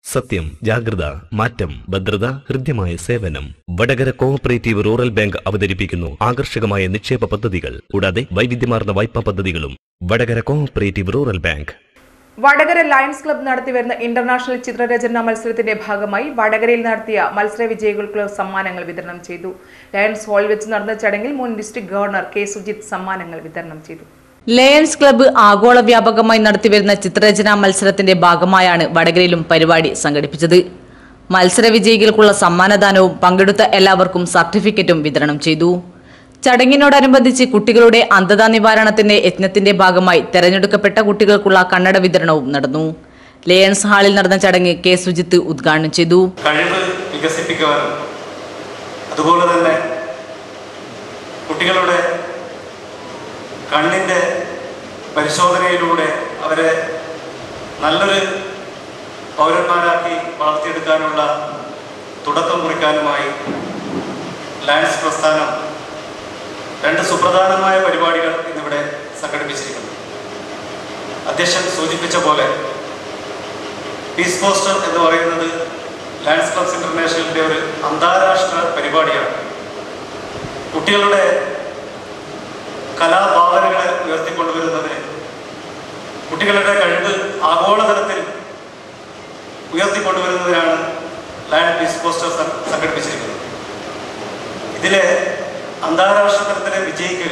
സത്യം ജാഗ്രത മാറ്റം ഭദ്രത ഹൃദ്യമായ സേവനം വടകര കോഓപ്പറേറ്റീവ് റൂറൽ ബാങ്ക് അവതരിപ്പിക്കുന്നു ആകർഷകമായ നിക്ഷേപ പദ്ധതികൾ കൂടാതെ വൈവിധ്യമാർന്ന വായ്പാ പദ്ധതികളും Vadakara cooperative rural bank Vadakara lions club നടത്തിവരുന്ന ഇന്റർനാഷണൽ ചിത്രരചന മത്സരത്തിന്റെ ഭാഗമായി വടകരയിൽ നടത്തിയ മത്സര വിജയികൾക്ക് സമ്മാനങ്ങൾ വിതരണം ചെയ്തു ലയൺസ് ഹാളിൽ വെച്ച് നടന്ന ചടങ്ങിൽ മുൻ ഡിസ്ട്രിക്ട് ഗവർണർ കെ സുജിത് സമ്മാനങ്ങൾ വിതരണം ചെയ്തു ലയൺസ് ക്ലബ്ബ് ആഗോള വ്യാപകമായി നടത്തിവരുന്ന ചിത്രരചനാ മത്സരത്തിന്റെ ഭാഗമായാണ് വടകരയിലും പരിപാടി സംഘടിപ്പിച്ചത് മത്സര വിജയികൾക്കുള്ള സമ്മാനദാനവും പങ്കെടുത്ത എല്ലാവർക്കും സർട്ടിഫിക്കറ്റും വിതരണം ചെയ്തു ചടങ്ങിനോടനുബന്ധിച്ച് കുട്ടികളുടെ അന്ധതാ നിവാരണത്തിന്റെ യജ്ഞത്തിന്റെ ഭാഗമായി തെരഞ്ഞെടുക്കപ്പെട്ട കുട്ടികൾക്കുള്ള കണ്ണട വിതരണവും നടന്നു ലയൺസ് ഹാളിൽ നടന്ന ചടങ്ങ് കെ സുജിത്ത് ഉദ്ഘാടനം ചെയ്തു കഴിവ് വികസിപ്പിക്കുവാനും അതുപോലെ തന്നെ കുട്ടികളുടെ കണ്ണിൻ്റെ പരിശോധനയിലൂടെ അവരെ നല്ലൊരു പൗരന്മാരാക്കി വളർത്തിയെടുക്കാനുള്ള തുടക്കം കുറിക്കാനുമായി ലയൺസ് പ്രസ്ഥാനം രണ്ട് സുപ്രധാനമായ പരിപാടികൾ ഇന്നിവിടെ സംഘടിപ്പിച്ചിരിക്കുന്നു അധ്യക്ഷൻ സൂചിപ്പിച്ച പോലെ പീസ് പോസ്റ്റർ എന്ന് പറയുന്നത് ലയൺസ് ക്ലബ്സ് ഇന്റർനാഷണലിന്റെ ഒരു അന്താരാഷ്ട്ര പരിപാടിയാണ് കുട്ടികളുടെ കലാഭാവനകളെ ഉയർത്തിക്കൊണ്ടുവരുന്നതിന് കുട്ടികളുടെ കഴിവ് ആഗോളതലത്തിൽ ഉയർത്തിക്കൊണ്ടുവരുന്നതിനാണ് ലയൺ പീസ് പോസ്റ്റർ സം- സംഘടിപ്പിച്ചിരിക്കുന്നത് ഇതിലെ അന്താരാഷ്ട്ര തലത്തിലെ വിജയിക്ക്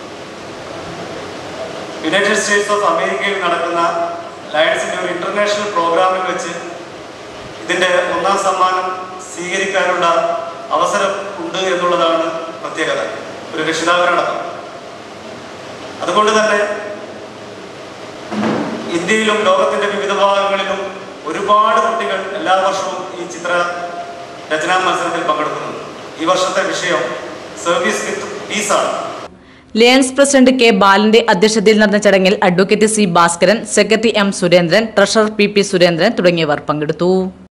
യുണൈറ്റഡ് സ്റ്റേറ്റ്സ് ഓഫ് അമേരിക്കയിൽ നടക്കുന്ന ലയൺസിന്റെ ഒരു ഇന്റർനാഷണൽ പ്രോഗ്രാമിൽ വെച്ച് ഇതിന്റെ ഒന്നാം സമ്മാനം സ്വീകരിക്കാനുള്ള അവസരം ഉണ്ട് എന്നുള്ളതാണ് പ്രത്യേകത ഒരു രക്ഷിതാവിനടക്കം അതുകൊണ്ട് തന്നെ ഇന്ത്യയിലും ലോകത്തിന്റെ വിവിധ ഭാഗങ്ങളിലും ഒരുപാട് കുട്ടികൾ എല്ലാ വർഷവും ഈ ചിത്ര രചനാ മത്സരത്തിൽ പങ്കെടുക്കുന്നുണ്ട് ഈ വർഷത്തെ വിഷയം സർവീസ് വിത്ത് പീസാണ് ലയൺസ് പ്രസിഡന്റ് കെ ബാലന്റെ അധ്യക്ഷതയിൽ നടന്ന ചടങ്ങിൽ advocate C Bhaskaran secretary M Surendran treasurer P P Surendran തുടങ്ങിയവർ പങ്കെടുത്തു